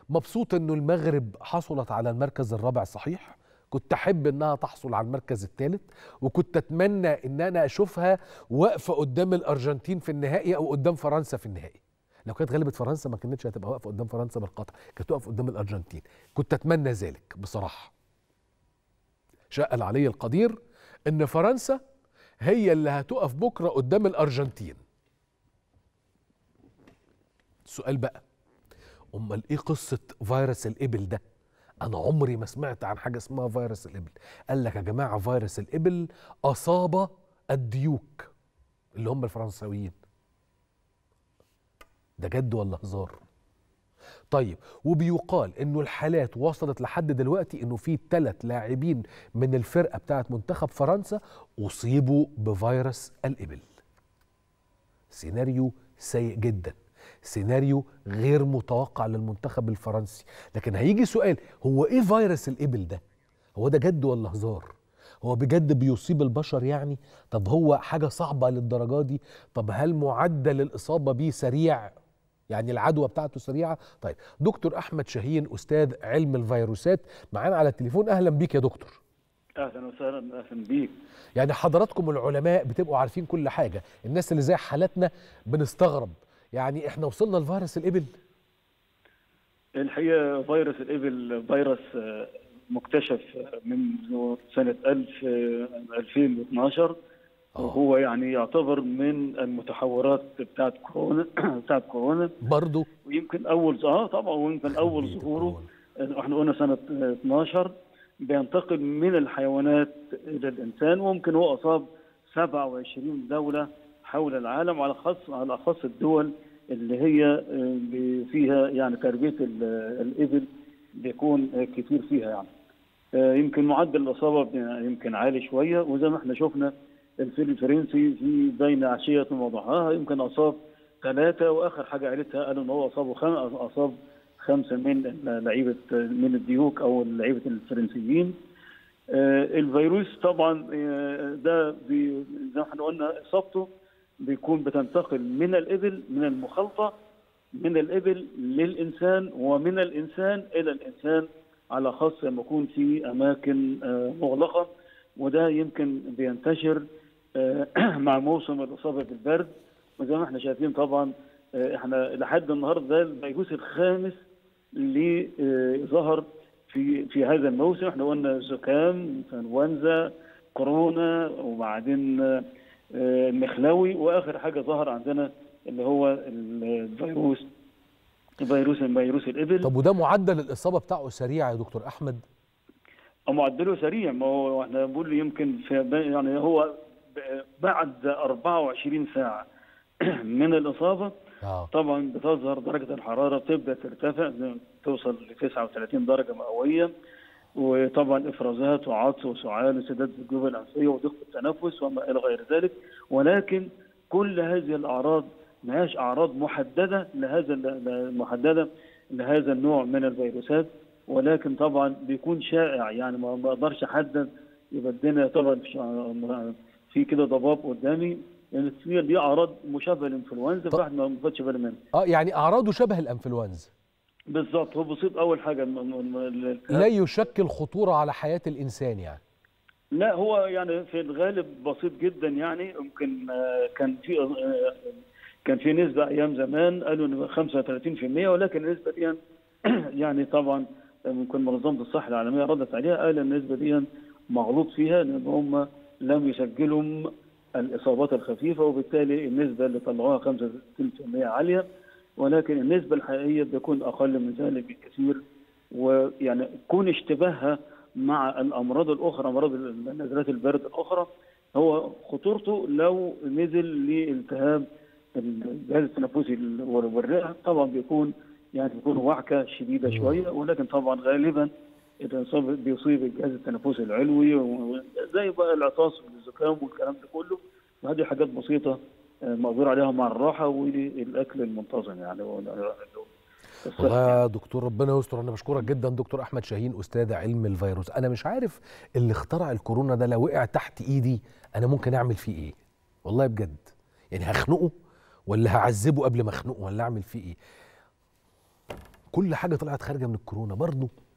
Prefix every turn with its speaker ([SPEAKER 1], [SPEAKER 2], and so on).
[SPEAKER 1] مبسوط انه المغرب حصلت على المركز الرابع صحيح كنت احب انها تحصل على المركز الثالث وكنت اتمنى ان انا اشوفها واقفه قدام الارجنتين في النهائي او قدام فرنسا في النهائي لو كانت غلبت فرنسا ما كانتش هتبقى واقفه قدام فرنسا بالقطع كانت واقفه قدام الارجنتين كنت اتمنى ذلك بصراحه شاء العلي القدير ان فرنسا هي اللي هتقف بكره قدام الارجنتين السؤال بقى امال ايه قصه فيروس الابل ده انا عمري ما سمعت عن حاجه اسمها فيروس الابل قال لك يا جماعه فيروس الابل اصاب الديوك اللي هم الفرنساويين ده جد ولا هزار طيب وبيقال انه الحالات وصلت لحد دلوقتي انه في ثلاث لاعبين من الفرقه بتاعه منتخب فرنسا اصيبوا بفيروس الابل سيناريو سيء جدا سيناريو غير متوقع للمنتخب الفرنسي لكن هيجي سؤال هو ايه فيروس الابل ده هو ده جد ولا هزار هو بجد بيصيب البشر يعني طب هو حاجه صعبه للدرجه دي طب هل معدل الاصابه بيه سريع يعني العدوى بتاعته سريعه طيب دكتور احمد شاهين استاذ علم الفيروسات معانا على التليفون اهلا بيك يا دكتور
[SPEAKER 2] اهلا وسهلا اهلا بيك
[SPEAKER 1] يعني حضراتكم العلماء بتبقوا عارفين كل حاجه الناس اللي زي حالاتنا بنستغرب يعني احنا وصلنا لفيروس الابل
[SPEAKER 2] الحقيقه فيروس الابل فيروس مكتشف منذ سنه 1000 2012 وهو يعني يعتبر من المتحورات بتاعت كورونا بتاعت كورونا
[SPEAKER 1] برضه
[SPEAKER 2] ويمكن اول اه طبعا ويمكن اول ظهوره احنا قلنا سنه 12 بينتقل من الحيوانات الى الانسان وممكن هو اصاب 27 دوله حول العالم على خاص على اخص الدول اللي هي فيها يعني تربيه الابل بيكون كتير فيها يعني يمكن معدل الاصابه يمكن عالي شويه وزي ما احنا شفنا الفيل الفرنسي في بين عشيه وضحاها يمكن اصاب ثلاثه واخر حاجه قالتها قالوا ان هو اصابه خم... اصاب خمسه من لعيبه من الديوك او لعيبه الفرنسيين الفيروس طبعا ده زي ما احنا قلنا اصابته بيكون بتنتقل من الابل من المخالطه من الابل للانسان ومن الانسان الى الانسان على خاص لما يكون في اماكن مغلقه وده يمكن بينتشر مع موسم الاصابه بالبرد وزي ما احنا شايفين طبعا احنا لحد النهارده ده الفيروس الخامس اللي ظهر في في هذا الموسم احنا قلنا زكام انفلونزا كورونا وبعدين المخلاوي واخر حاجه ظهر عندنا اللي هو الفيروس فيروس فيروس الابل
[SPEAKER 1] طب وده معدل الاصابه بتاعه سريع يا دكتور احمد
[SPEAKER 2] معدله سريع ما هو احنا بنقول يمكن في يعني هو بعد 24 ساعه من الاصابه
[SPEAKER 1] آه.
[SPEAKER 2] طبعا بتظهر درجه الحراره بتبدا ترتفع توصل ل 39 درجه مئويه وطبعا افرازات وعطس وسعال وسداد في الجيوب الانفيه وضيق التنفس وما الى غير ذلك ولكن كل هذه الاعراض ما هياش اعراض محدده لهذا محدده لهذا النوع من الفيروسات ولكن طبعا بيكون شائع يعني ما بقدرش احدد يبقى الدنيا طبعا في كده ضباب قدامي يعني في دي اعراض مشابهه للانفلونزا فاحنا ما بناخدش بالنا منها
[SPEAKER 1] اه يعني اعراضه شبه الانفلونزا
[SPEAKER 2] بالظبط هو بيصيب اول حاجه
[SPEAKER 1] لا يشكل خطوره على حياه الانسان يعني
[SPEAKER 2] لا هو يعني في الغالب بسيط جدا يعني يمكن كان في كان في نسبه ايام زمان قالوا ان 35% ولكن النسبه دي يعني طبعا يمكن منظمه الصحه العالميه ردت عليها قال النسبه دي مغلوط فيها لان هم لم يسجلوا الاصابات الخفيفه وبالتالي النسبه اللي طلعوها 65% عاليه ولكن النسبه الحقيقيه بتكون اقل من ذلك بكثير ويعني كون اشتباهها مع الامراض الاخرى امراض نزلات البرد الاخرى هو خطورته لو نزل لالتهاب الجهاز التنفسي والرئه طبعا بيكون يعني بيكون وعكه شديده شويه ولكن طبعا غالبا الاصابه بيصيب الجهاز التنفسي العلوي زي بقى العطاس والزكام والكلام ده كله وهذه حاجات بسيطه مقدور عليها مع الراحه والاكل المنتظم يعني
[SPEAKER 1] والله يا دكتور ربنا يستر انا بشكرك جدا دكتور احمد شاهين استاذ علم الفيروس انا مش عارف اللي اخترع الكورونا ده لو وقع تحت ايدي انا ممكن اعمل فيه ايه والله بجد يعني هخنقه ولا هعذبه قبل ما اخنقه ولا اعمل فيه ايه كل حاجه طلعت خارجه من الكورونا برضه